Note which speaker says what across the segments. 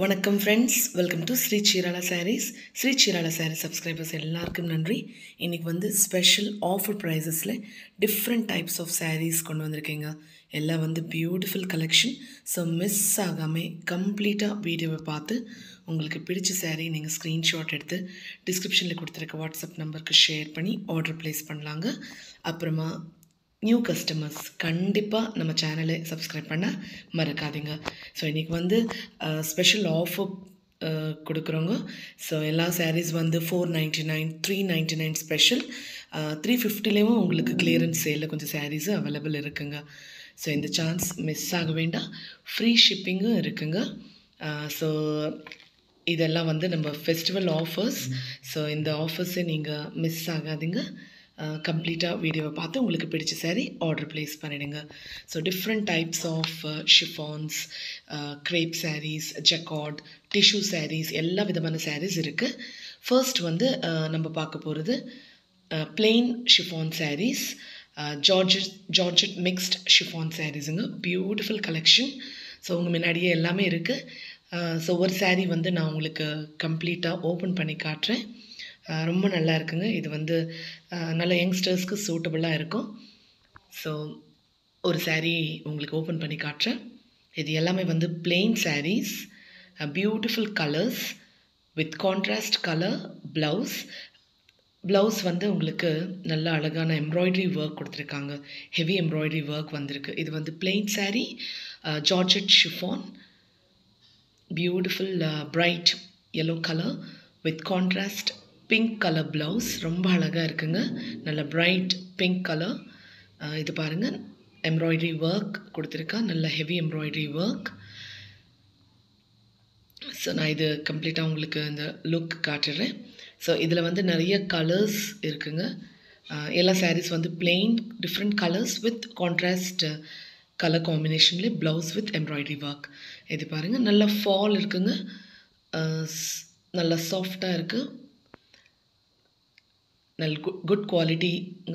Speaker 1: வணக்கம் friends welcome to Shri Seerala saris Shri Seerala sari subscribers எல்லாருக்கும் நன்றி இன்றைக்கி வந்து ஸ்பெஷல் ஆஃபர் ப்ரைஸஸில் டிஃப்ரெண்ட் டைப்ஸ் ஆஃப் சாரீஸ் கொண்டு வந்திருக்கீங்க எல்லாம் வந்து பியூட்டிஃபுல் கலெக்ஷன் ஸோ மிஸ் ஆகாமல் கம்ப்ளீட்டாக வீடியோவை பார்த்து உங்களுக்கு பிடிச்ச சாரீ நீங்கள் ஸ்க்ரீன்ஷாட் எடுத்து டிஸ்கிரிப்ஷனில் கொடுத்துருக்க வாட்ஸ்அப் நம்பருக்கு ஷேர் பண்ணி ஆர்டர் ப்ளேஸ் பண்ணலாங்க அப்புறமா நியூ கஸ்டமர்ஸ் கண்டிப்பாக நம்ம சேனலை சப்ஸ்கிரைப் பண்ண மறக்காதீங்க ஸோ இன்றைக்கி வந்து ஸ்பெஷல் ஆஃபர் கொடுக்குறோங்க ஸோ எல்லா சாரீஸ் வந்து four ninety nine three ninety nine special three ஃபிஃப்டிலேயும் உங்களுக்கு கிளியரன்ஸ் சேலில் கொஞ்சம் சாரீஸு அவைலபிள் இருக்குங்க ஸோ இந்த சான்ஸ் மிஸ் ஆக வேண்டாம் ஃப்ரீ ஷிப்பிங்கும் இருக்குங்க ஸோ இதெல்லாம் வந்து நம்ம ஃபெஸ்டிவல் ஆஃபர்ஸ் ஸோ இந்த ஆஃபர்ஸை நீங்கள் மிஸ் ஆகாதீங்க கம்ப்ளீட்டாக வீடியோவை பார்த்து உங்களுக்கு பிடிச்ச சாரீ ஆர்டர் ப்ளேஸ் பண்ணிடுங்க so different types of chiffons crepe saris jacquard tissue saris எல்லா விதமான சாரீஸ் இருக்குது ஃபர்ஸ்ட் வந்து நம்ம பார்க்க போகிறது plain chiffon saris georgette georgette mixed chiffon சாரீஸுங்க பியூட்டிஃபுல் கலெக்ஷன் ஸோ உங்கள் முன்னாடியே எல்லாமே இருக்குது ஸோ ஒரு சாரீ வந்து நான் உங்களுக்கு கம்ப்ளீட்டாக ஓப்பன் பண்ணி காட்டுறேன் ரொம்ப நல்லா இருக்குங்க இது வந்து நல்ல யங்ஸ்டர்ஸ்க்கு சூட்டபுளாக இருக்கும் ஸோ ஒரு சாரீ உங்களுக்கு ஓப்பன் பண்ணி காட்டுறேன் இது எல்லாமே வந்து plain saris beautiful colours with contrast colour blouse blouse வந்து உங்களுக்கு நல்ல அழகான எம்ப்ராய்டரி ஒர்க் கொடுத்துருக்காங்க ஹெவி எம்ப்ராய்டரி ஒர்க் வந்திருக்கு இது வந்து plain sari georgette chiffon beautiful bright yellow colour with contrast pink colour blouse ரொம்ப அழகாக இருக்குங்க நல்ல பிரைட் பிங்க் கலர் இது பாருங்கள் எம்ப்ராய்டரி ஒர்க் கொடுத்துருக்கா நல்ல ஹெவி எம்ப்ராய்டரி ஒர்க் ஸோ நான் இது கம்ப்ளீட்டாக உங்களுக்கு இந்த லுக் காட்டுறேன் ஸோ இதில் வந்து நிறைய கலர்ஸ் இருக்குங்க எல்லா சாரீஸ் வந்து plain different colours with contrast colour காம்பினேஷன்லேயே ப்ளவுஸ் வித் எம்ப்ராய்டரி ஒர்க் இது பாருங்கள் நல்ல ஃபால் இருக்குங்க நல்லா சாஃப்டாக இருக்குது நல்ல குட் குட் குவாலிட்டிங்க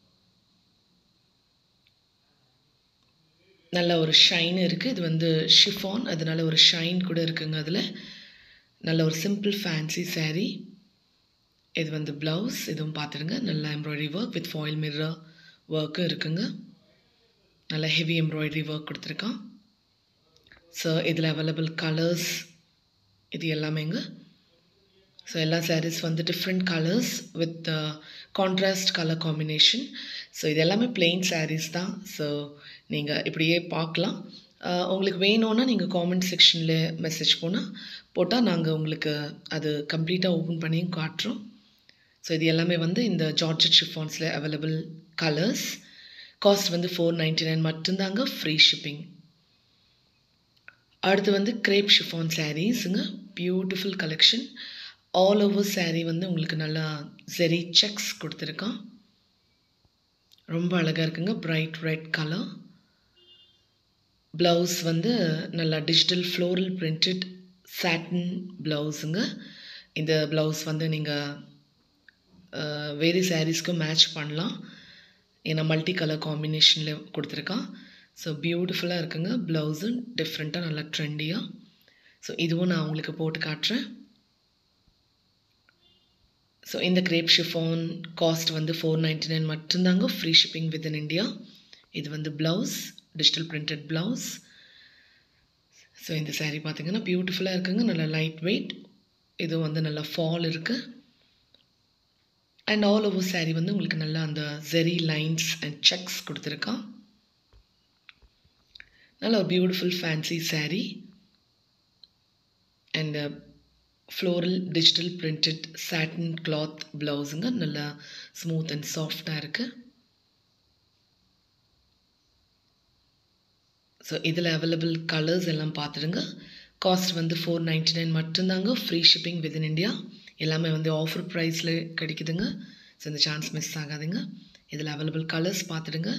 Speaker 1: நல்ல ஒரு ஷைன் இருக்குது இது வந்து ஷிஃபான் அதனால் ஒரு ஷைன் கூட இருக்குங்க அதில் நல்ல ஒரு சிம்பிள் ஃபேன்சி சாரீ இது வந்து ப்ளவுஸ் இதுவும் பார்த்துடுங்க நல்ல embroidery work with foil mirror ஒர்க்கும் இருக்குங்க நல்ல ஹெவி எம்ப்ராய்டரி ஒர்க் கொடுத்துருக்கான் ஸோ இதில் அவைலபிள் கலர்ஸ் இது எல்லாமேங்க ஸோ எல்லா சாரீஸ் வந்து different colours with contrast colour combination so இது எல்லாமே பிளெயின் சாரீஸ் தான் ஸோ நீங்கள் இப்படியே பார்க்கலாம் உங்களுக்கு வேணும்னா நீங்கள் காமெண்ட் செக்ஷனில் மெசேஜ் போனால் போட்டால் நாங்கள் உங்களுக்கு அது கம்ப்ளீட்டாக ஓப்பன் பண்ணியும் காட்டுறோம் ஸோ இது எல்லாமே வந்து இந்த ஜார்ஜட் ஷிஃபான்ஸில் அவைலபிள் கலர்ஸ் காஸ்ட் வந்து ஃபோர் நைன்ட்டி நைன் மட்டும்தாங்க ஃப்ரீ ஷிப்பிங் அடுத்து வந்து கிரேப் ஷிஃபான் சாரீஸுங்க beautiful collection all over sari வந்து உங்களுக்கு நல்லா ஜெரி செக்ஸ் கொடுத்துருக்கான் ரொம்ப அழகாக இருக்குங்க ப்ரைட் ரெட் கலர் ப்ளவுஸ் வந்து நல்லா டிஜிட்டல் ஃப்ளோரல் பிரிண்டட் சாட்டின் ப்ளவுஸுங்க இந்த ப்ளவுஸ் வந்து நீங்கள் வேறு சாரீஸ்க்கும் மேட்ச் பண்ணலாம் ஏன்னா மல்டி கலர் காம்பினேஷனில் கொடுத்துருக்கான் ஸோ பியூட்டிஃபுல்லாக இருக்குங்க ப்ளவுஸும் டிஃப்ரெண்ட்டாக நல்லா ட்ரெண்டியாக ஸோ இதுவும் நான் உங்களுக்கு போட்டு காட்டுறேன் ஸோ இந்த கிரேப் ஷிஃபான் காஸ்ட் வந்து ஃபோர் நைன்ட்டி நைன் மட்டும்தாங்க free shipping within India இது வந்து blouse digital printed blouse so இந்த சாரீ பார்த்திங்கன்னா பியூட்டிஃபுல்லாக இருக்குங்க நல்லா லைட் வெயிட் இது வந்து நல்லா ஃபால் இருக்குது அண்ட் ஆல் ஓவர் சாரீ வந்து உங்களுக்கு நல்லா அந்த ஜெரி லைன்ஸ் அண்ட் செக்ஸ் கொடுத்துருக்கான் நல்ல ஒரு beautiful fancy sari and floral digital printed satin cloth ப்ளவுஸுங்க நல்லா ஸ்மூத் அண்ட் சாஃப்டாக இருக்குது ஸோ இதில் அவைலபிள் கலர்ஸ் எல்லாம் பார்த்துடுங்க காஸ்ட் வந்து ஃபோர் நைன்ட்டி நைன் மட்டும்தாங்க free shipping within India எல்லாமே வந்து ஆஃபர் ப்ரைஸில் கிடைக்குதுங்க ஸோ இந்த சான்ஸ் மிஸ் ஆகாதுங்க இதில் அவைலபிள் கலர்ஸ் பார்த்துடுங்க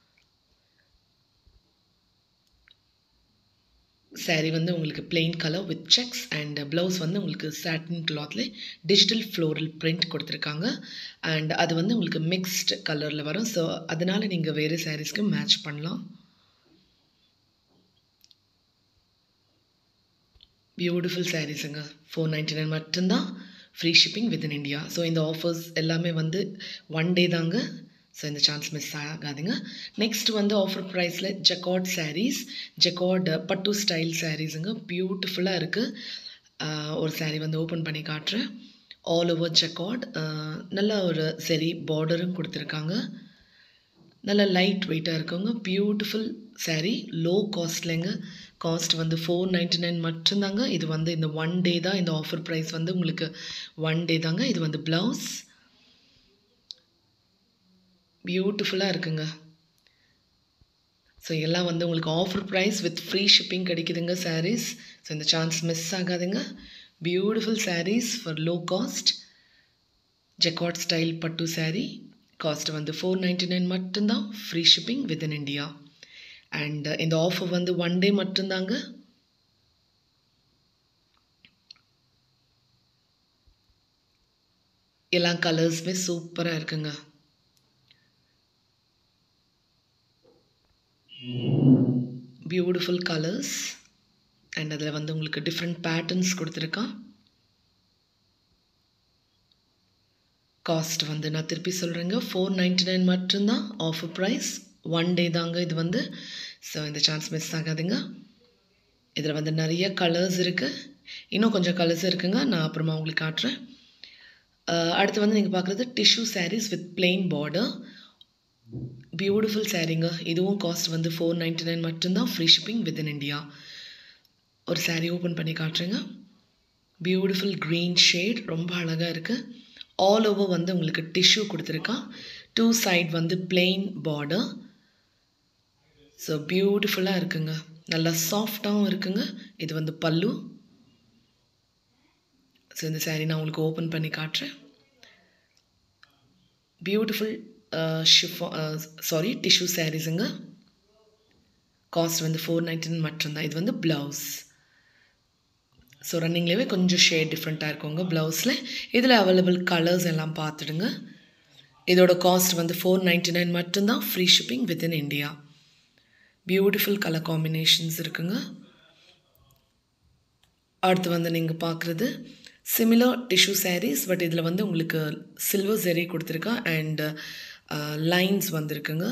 Speaker 1: சாரீ வந்து உங்களுக்கு plain colour with checks and blouse வந்து உங்களுக்கு சாட்டின் கிளாத்ல டிஜிட்டல் ஃப்ளோரல் பிரிண்ட் கொடுத்துருக்காங்க அண்ட் அது வந்து உங்களுக்கு மிக்ஸ்ட் கலரில் வரும் ஸோ அதனால் நீங்கள் வேறு சாரீஸ்க்கு மேட்ச் பண்ணலாம் பியூட்டிஃபுல் சாரீஸுங்க ஃபோர் நைன்டி நைன் மட்டும்தான் free shipping within India so இந்த ஆஃபர்ஸ் எல்லாமே வந்து ஒன் டே தாங்க ஸோ இந்த சான்ஸ் மிஸ் ஆகாதுங்க நெக்ஸ்ட் வந்து ஆஃபர் ப்ரைஸில் ஜெக்கார்ட் சாரீஸ் ஜெக்கார்ட் பட்டு ஸ்டைல் சாரீஸுங்க பியூட்டிஃபுல்லாக இருக்குது ஒரு சாரீ வந்து ஓப்பன் பண்ணி காட்டுறேன் ஆல் ஓவர் ஜெக்கார்ட் நல்ல ஒரு சரி பார்டரும் கொடுத்துருக்காங்க நல்ல லைட் வெயிட்டாக இருக்குங்க பியூட்டிஃபுல் சாரீ லோ காஸ்ட்லேங்க காஸ்ட் வந்து ஃபோர் நைன்டி நைன் மட்டும்தாங்க இது வந்து இந்த ஒன் டே தான் இந்த ஆஃபர் ப்ரைஸ் வந்து உங்களுக்கு ஒன் டே தாங்க இது வந்து ப்ளவுஸ் பியூட்டிஃபுல்லாக இருக்குங்க ஸோ எல்லாம் வந்து உங்களுக்கு offer price with free shipping கிடைக்குதுங்க சாரீஸ் ஸோ இந்த சான்ஸ் மிஸ் ஆகாதுங்க beautiful saris for low cost jacquard style பட்டு சாரீ காஸ்ட் வந்து ஃபோர் நைன்டி நைன் மட்டும்தான் free shipping within India and இந்த ஆஃபர் வந்து ஒன் டே மட்டும்தாங்க எல்லா கலர்ஸுமே சூப்பராக இருக்குங்க பியூட்டிஃபுல் கலர்ஸ் அண்ட் அதில் வந்து உங்களுக்கு டிஃப்ரெண்ட் பேட்டர்ன்ஸ் கொடுத்துருக்கான் காஸ்ட் வந்து நான் திருப்பி சொல்கிறேங்க ஃபோர் நைன்டி நைன் மட்டும்தான் ஆஃபர் ப்ரைஸ் ஒன் டே தாங்க இது வந்து ஸோ இந்த சான்ஸ் மிஸ் ஆகாதுங்க இதில் வந்து நிறைய கலர்ஸ் இருக்குது இன்னும் கொஞ்சம் கலர்ஸ் இருக்குங்க நான் அப்புறமா உங்களுக்கு காட்டுறேன் அடுத்து வந்து நீங்கள் பார்க்குறது tissue saris with plain border beautiful சாரீங்க இதுவும் காஸ்ட் வந்து ஃபோர் நைன்டி நைன் மட்டும்தான் ஃப்ரீ ஷிப்பிங் வித்தின் இந்தியா ஒரு சாரீ ஓப்பன் பண்ணி காட்டுறேங்க பியூட்டிஃபுல் க்ரீன் ஷேட் ரொம்ப அழகாக இருக்குது ஆல் ஓவர் வந்து உங்களுக்கு டிஷ்யூ கொடுத்துருக்கான் டூ சைட் வந்து பிளெயின் பார்டர் ஸோ பியூட்டிஃபுல்லாக இருக்குங்க நல்லா சாஃப்டாகவும் இருக்குங்க இது வந்து பல்லு ஸோ இந்த சாரீ நான் உங்களுக்கு ஓப்பன் பண்ணி காட்டுறேன் பியூட்டிஃபுல் ஷிஃபா சாரி டிஷ்யூ சாரீஸுங்க காஸ்ட் வந்து ஃபோர் நைன்டின் மட்டும்தான் இது வந்து ப்ளவுஸ் ஸோ ரன்னிங்லேயே கொஞ்சம் ஷேட் டிஃப்ரெண்ட்டாக இருக்குங்க ப்ளவுஸில் இதில் அவைலபிள் கலர்ஸ் எல்லாம் பார்த்துடுங்க இதோட காஸ்ட் வந்து ஃபோர் நைன்டி நைன் மட்டும்தான் free shipping within India beautiful colour combinations இருக்குங்க அடுத்து வந்து நீங்கள் பார்க்குறது சிமிலர் டிஷ்யூ சாரீஸ் பட் இதில் வந்து உங்களுக்கு சில்வர் ஜெரி கொடுத்துருக்கா அண்ட் லைன்ஸ் வந்திருக்குங்க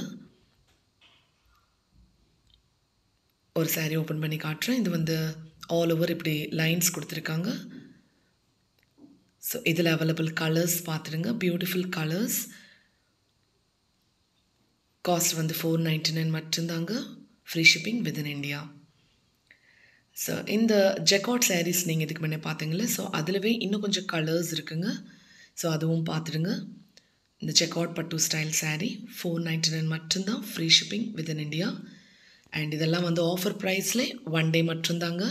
Speaker 1: ஒரு சாரீ ஓப்பன் பண்ணி காட்டுறேன் இது வந்து ஆல் ஓவர் இப்படி லைன்ஸ் கொடுத்துருக்காங்க ஸோ இதில் அவைலபிள் கலர்ஸ் பார்த்துடுங்க பியூட்டிஃபுல் கலர்ஸ் காஸ்ட் வந்து ஃபோர் நைன்டி நைன் மட்டும்தாங்க free shipping within India so இந்த ஜெக்காட் சாரீஸ் நீங்கள் இதுக்கு முன்னே பார்த்தீங்களே ஸோ அதிலவே இன்னும் கொஞ்சம் கலர்ஸ் இருக்குங்க ஸோ அதுவும் பார்த்துடுங்க இந்த செக்அவுட் பட்டு style sari four ninety nine மட்டும்தான் free shipping within India and இதெல்லாம் வந்து ஆஃபர் ப்ரைஸில் ஒன் டே மட்டும்தாங்க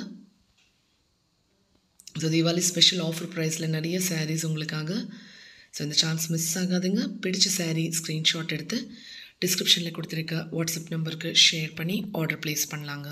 Speaker 1: ஸோ தீபாவளி ஸ்பெஷல் ஆஃபர் ப்ரைஸில் நிறைய சாரீஸ் உங்களுக்காக ஸோ இந்த சான்ஸ் மிஸ் ஆகாதுங்க பிடிச்ச சாரீ ஸ்க்ரீன்ஷாட் எடுத்து டிஸ்கிரிப்ஷனில் கொடுத்துருக்க வாட்ஸ்அப் நம்பருக்கு ஷேர் பண்ணி ஆர்டர் ப்ளேஸ் பண்ணலாங்க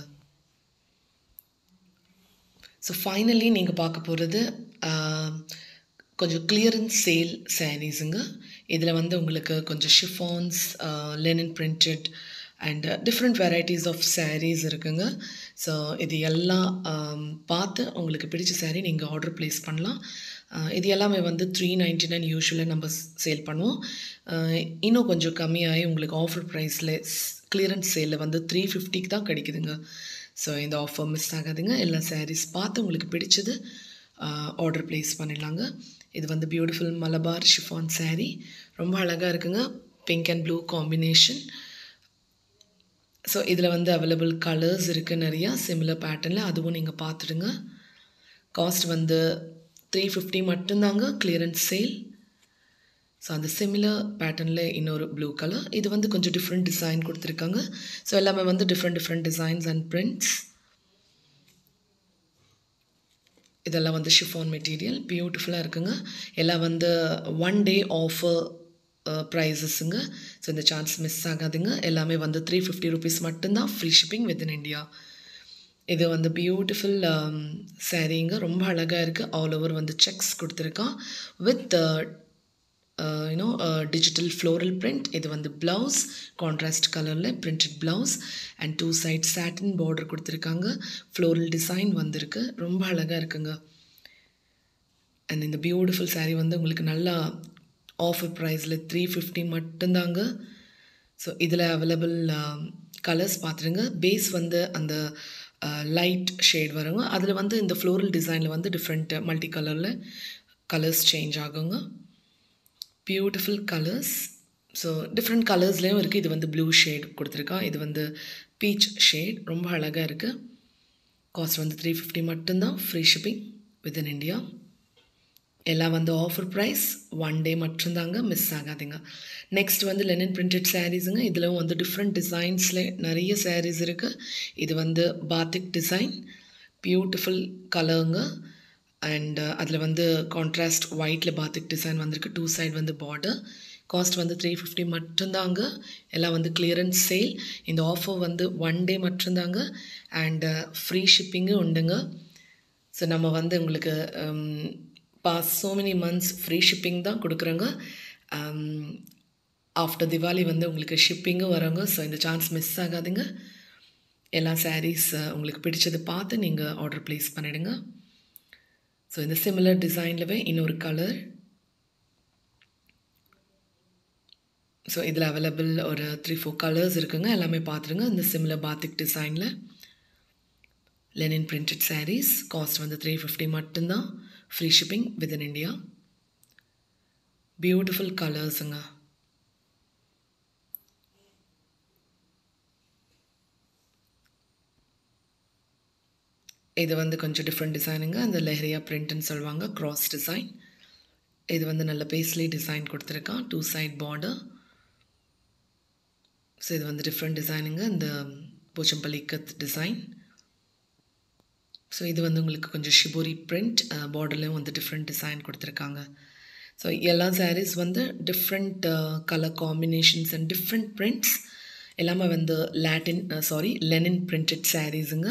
Speaker 1: ஸோ ஃபைனலி நீங்கள் பார்க்க போகிறது கொஞ்சம் கிளியரன்ஸ் சேல் சாரீஸுங்க இதில் வந்து உங்களுக்கு கொஞ்சம் chiffons linen printed and different varieties of saris இருக்குங்க ஸோ இது எல்லாம் பார்த்து உங்களுக்கு பிடிச்ச சாரீ நீங்கள் ஆர்டர் ப்ளேஸ் பண்ணலாம் இது எல்லாமே வந்து த்ரீ நைன்டி நைன் யூஸ்வலாக நம்ம சேல் பண்ணுவோம் இன்னும் கொஞ்சம் கம்மியாகி உங்களுக்கு ஆஃபர் ப்ரைஸில் கிளியரன்ஸ் சேலில் வந்து த்ரீ ஃபிஃப்டிக்கு தான் கிடைக்குதுங்க ஸோ இந்த ஆஃபர் மிஸ் ஆகாதுங்க எல்லா சாரீஸ் பார்த்து உங்களுக்கு பிடிச்சது ஆர்டர் ப்ளேஸ் பண்ணிடலாங்க இது வந்து பியூட்டிஃபுல் மலபார் ஷிஃபான் சாரீ ரொம்ப அழகாக இருக்குங்க pink and blue combination so இதில் வந்து அவைலபிள் கலர்ஸ் இருக்குது நிறையா சிமிலர் பேட்டர்னில் அதுவும் நீங்கள் பார்த்துடுங்க காஸ்ட் வந்து த்ரீ ஃபிஃப்டி மட்டும்தாங்க கிளியரன்ஸ் சேல் ஸோ அந்த சிமிலர் பேட்டர்னில் இன்னொரு ப்ளூ கலர் இது வந்து கொஞ்சம் டிஃப்ரெண்ட் டிசைன் கொடுத்துருக்காங்க ஸோ எல்லாமே வந்து different different designs and prints இதெல்லாம் வந்து ஷிஃபான் மெட்டீரியல் பியூட்டிஃபுல்லாக இருக்குங்க எல்லாம் வந்து ஒன் டே ஆஃபர் ப்ரைஸஸுங்க ஸோ இந்த சான்ஸ் மிஸ் ஆகாதுங்க எல்லாமே வந்து த்ரீ ஃபிஃப்டி ருபீஸ் மட்டும்தான் free shipping within India இது வந்து பியூட்டிஃபுல் சாரீங்க ரொம்ப அழகாக இருக்குது ஆல் ஓவர் வந்து செக்ஸ் கொடுத்துருக்கான் with you know digital floral print இது வந்து ப்ளவுஸ் கான்ட்ராஸ்ட் கலரில் printed blouse and two side satin border கொடுத்துருக்காங்க ஃப்ளோரல் டிசைன் வந்திருக்கு ரொம்ப அழகாக இருக்குங்க அண்ட் இந்த பியூட்டிஃபுல் saree வந்து உங்களுக்கு நல்லா ஆஃபர் ப்ரைஸில் த்ரீ ஃபிஃப்டி மட்டும்தாங்க ஸோ இதில் அவைலபிள் கலர்ஸ் பார்த்துருங்க பேஸ் வந்து அந்த லைட் ஷேட் வருங்க அதில் வந்து இந்த ஃப்ளோரல் டிசைனில் வந்து டிஃப்ரெண்ட் மல்டி கலரில் கலர்ஸ் சேஞ்ச் ஆகுங்க பியூட்டிஃபுல் கலர்ஸ் ஸோ டிஃப்ரெண்ட் கலர்ஸ்லேயும் இருக்குது இது வந்து ப்ளூ ஷேட் கொடுத்துருக்கான் இது வந்து பீச் ஷேட் ரொம்ப அழகாக இருக்குது காஸ்ட் வந்து த்ரீ ஃபிஃப்டி மட்டும்தான் ஃப்ரீ ஷிப்பிங் வித்தின் இந்தியா எல்லாம் வந்து ஆஃபர் ப்ரைஸ் ஒன் டே மட்டும்தாங்க மிஸ் ஆகாதீங்க நெக்ஸ்ட் வந்து லெனின் பிரிண்டட் சாரீஸுங்க இதில் வந்து டிஃப்ரெண்ட் டிசைன்ஸில் நிறைய சாரீஸ் இருக்குது இது வந்து பாத்திக் டிசைன் பியூட்டிஃபுல் கலருங்க அண்ட் அதில் வந்து கான்ட்ராஸ்ட் ஒயிட்டில் பாத்திக் டிசைன் வந்திருக்கு டூ சைடு வந்து பார்டர் காஸ்ட் வந்து த்ரீ ஃபிஃப்டி மட்டும்தாங்க எல்லாம் வந்து கிளியரன்ஸ் சேல் இந்த ஆஃபர் வந்து ஒன் டே மட்டும்தாங்க அண்டு ஃப்ரீ ஷிப்பிங்கும் உண்டுங்க ஸோ நம்ம வந்து உங்களுக்கு past so many months free shipping தான் கொடுக்குறோங்க ஆஃப்டர் திவாலி வந்து உங்களுக்கு ஷிப்பிங்கும் வரோங்க ஸோ இந்த சான்ஸ் மிஸ் ஆகாதுங்க எல்லா சாரீஸ் உங்களுக்கு பிடிச்சது பார்த்து நீங்கள் ஆர்டர் ப்ளேஸ் பண்ணிடுங்க ஸோ இந்த சிமிலர் டிசைன்லவே இன்னொரு கலர் ஸோ இதில் அவைலபிள் ஒரு த்ரீ ஃபோர் கலர்ஸ் இருக்குங்க எல்லாமே பார்த்துருங்க இந்த சிமிலர் பாத்திக் டிசைனில் லெனின் பிரிண்டட் சாரீஸ் காஸ்ட் வந்து த்ரீ ஃபிஃப்டி மட்டும்தான் free shipping within India beautiful கலர்ஸுங்க இது வந்து கொஞ்சம் டிஃப்ரெண்ட் டிசைனுங்க அந்த லெஹரியா பிரிண்ட்னு சொல்லுவாங்க க்ராஸ் டிசைன் இது வந்து நல்ல பேஸ்லி டிசைன் கொடுத்துருக்கான் டூ சைட் பார்டர் ஸோ இது வந்து டிஃப்ரெண்ட் டிசைனுங்க இந்த போச்சம்பள்ளி கத் டிசைன் ஸோ இது வந்து உங்களுக்கு கொஞ்சம் ஷிபோரி பிரிண்ட் பார்டர்லேயும் வந்து டிஃப்ரெண்ட் டிசைன் கொடுத்துருக்காங்க ஸோ எல்லா சாரீஸ் வந்து different colour combinations and different prints எல்லாமே வந்து லாட்டின் சாரி லெனின் பிரிண்டட் சாரீஸுங்க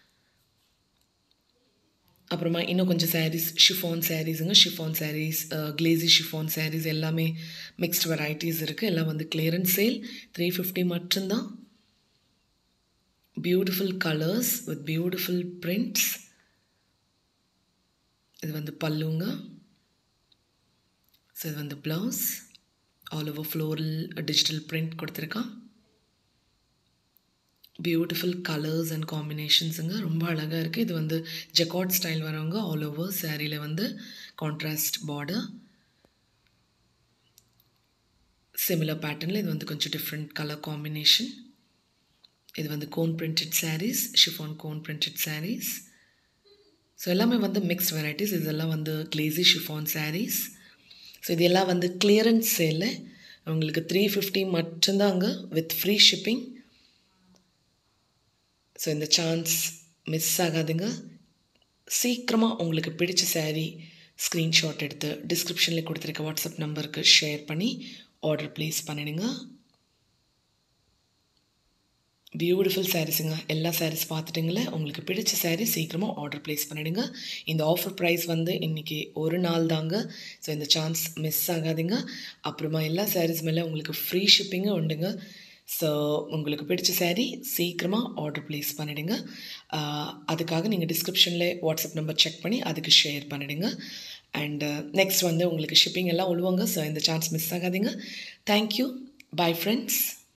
Speaker 1: அப்புறமா இன்னும் கொஞ்சம் சாரீஸ் ஷிஃபான் சாரீஸுங்க chiffon saris glossy chiffon saris எல்லாமே மிக்ஸ்ட் வெரைட்டிஸ் இருக்குது எல்லாம் வந்து கிளியரன்ஸ் சேல் த்ரீ ஃபிஃப்டி மட்டும்தான் beautiful colours with beautiful prints இது வந்து பல்லுங்க ஸோ இது வந்து blouse all over floral digital print கொடுத்துருக்கான் பியூட்டிஃபுல் கலர்ஸ் அண்ட் காம்பினேஷன்ஸுங்க ரொம்ப அழகாக இருக்குது இது வந்து ஜெக்காட் ஸ்டைல் வரவங்க ஆல் ஓவர் சேரீயில் வந்து கான்ட்ராஸ்ட் பார்டர் சிமிலர் பேட்டர்னில் இது வந்து கொஞ்சம் டிஃப்ரெண்ட் கலர் காம்பினேஷன் இது வந்து cone printed saris chiffon cone printed saris so எல்லாமே வந்து மிக்ஸ்ட் வெரைட்டிஸ் இதெல்லாம் வந்து கிளேசி ஷிஃபான் சாரீஸ் ஸோ இது எல்லாம் வந்து கிளியரன்ஸ் சேலில் உங்களுக்கு த்ரீ ஃபிஃப்டி மட்டும்தாங்க வித் ஃப்ரீ ஷிப்பிங் ஸோ இந்த சான்ஸ் மிஸ் ஆகாதுங்க சீக்கிரமாக உங்களுக்கு பிடிச்ச சாரீ ஸ்க்ரீன்ஷாட் எடுத்து டிஸ்கிரிப்ஷனில் கொடுத்துருக்க வாட்ஸ்அப் நம்பருக்கு ஷேர் பண்ணி ஆர்டர் ப்ளேஸ் பண்ணிடுங்க பியூட்டிஃபுல் சாரீஸுங்க எல்லா சாரீஸ் பார்த்துட்டிங்களே உங்களுக்கு பிடிச்ச சாரீ சீக்கிரமாக ஆர்டர் ப்ளேஸ் பண்ணிவிடுங்க இந்த ஆஃபர் ப்ரைஸ் வந்து இன்றைக்கி ஒரு நாள் தாங்க ஸோ இந்த சான்ஸ் மிஸ் ஆகாதுங்க அப்புறமா எல்லா சாரீஸ் மேலே உங்களுக்கு ஃப்ரீ ஷிப்பிங்கும் உண்டுங்க ஸோ உங்களுக்கு பிடிச்ச சாரீ சீக்கிரமாக ஆர்டர் ப்ளேஸ் பண்ணிவிடுங்க அதுக்காக நீங்கள் டிஸ்கிரிப்ஷனில் வாட்ஸ்அப் நம்பர் செக் பண்ணி அதுக்கு ஷேர் பண்ணிவிடுங்க அண்டு நெக்ஸ்ட் வந்து உங்களுக்கு ஷிப்பிங் எல்லாம் உழுவாங்க ஸோ இந்த சான்ஸ் மிஸ் ஆகாதீங்க தேங்க்யூ பை ஃப்ரெண்ட்ஸ்